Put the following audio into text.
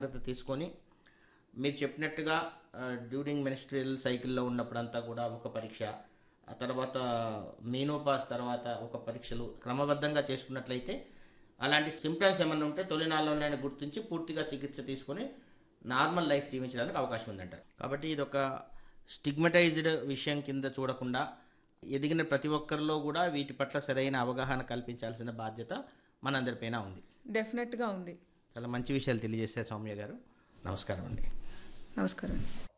జాగ్రత్త తీసుకొని మీరు చెప్పినట్టుగా డ్యూరింగ్ మెనిస్ట్రియల్ సైకిల్లో ఉన్నప్పుడంతా కూడా ఒక పరీక్ష ఆ తర్వాత మీనోపాస్ తర్వాత ఒక పరీక్షలు క్రమబద్ధంగా చేసుకున్నట్లయితే అలాంటి సిమ్టమ్స్ ఏమైనా ఉంటే తొలినాళ్ళలోనే గుర్తించి పూర్తిగా చికిత్స తీసుకొని నార్మల్ లైఫ్ జీవించడానికి అవకాశం ఉందంటారు కాబట్టి ఇది ఒక స్టిగ్మటైజ్డ్ విషయం కింద చూడకుండా ఎదిగిన ప్రతి ఒక్కరిలో కూడా వీటి పట్ల సరైన అవగాహన కల్పించాల్సిన బాధ్యత మనందరిపైన ఉంది డెఫినెట్గా ఉంది చాలా మంచి విషయాలు తెలియజేశారు సౌమ్య గారు నమస్కారం అండి నమస్కారం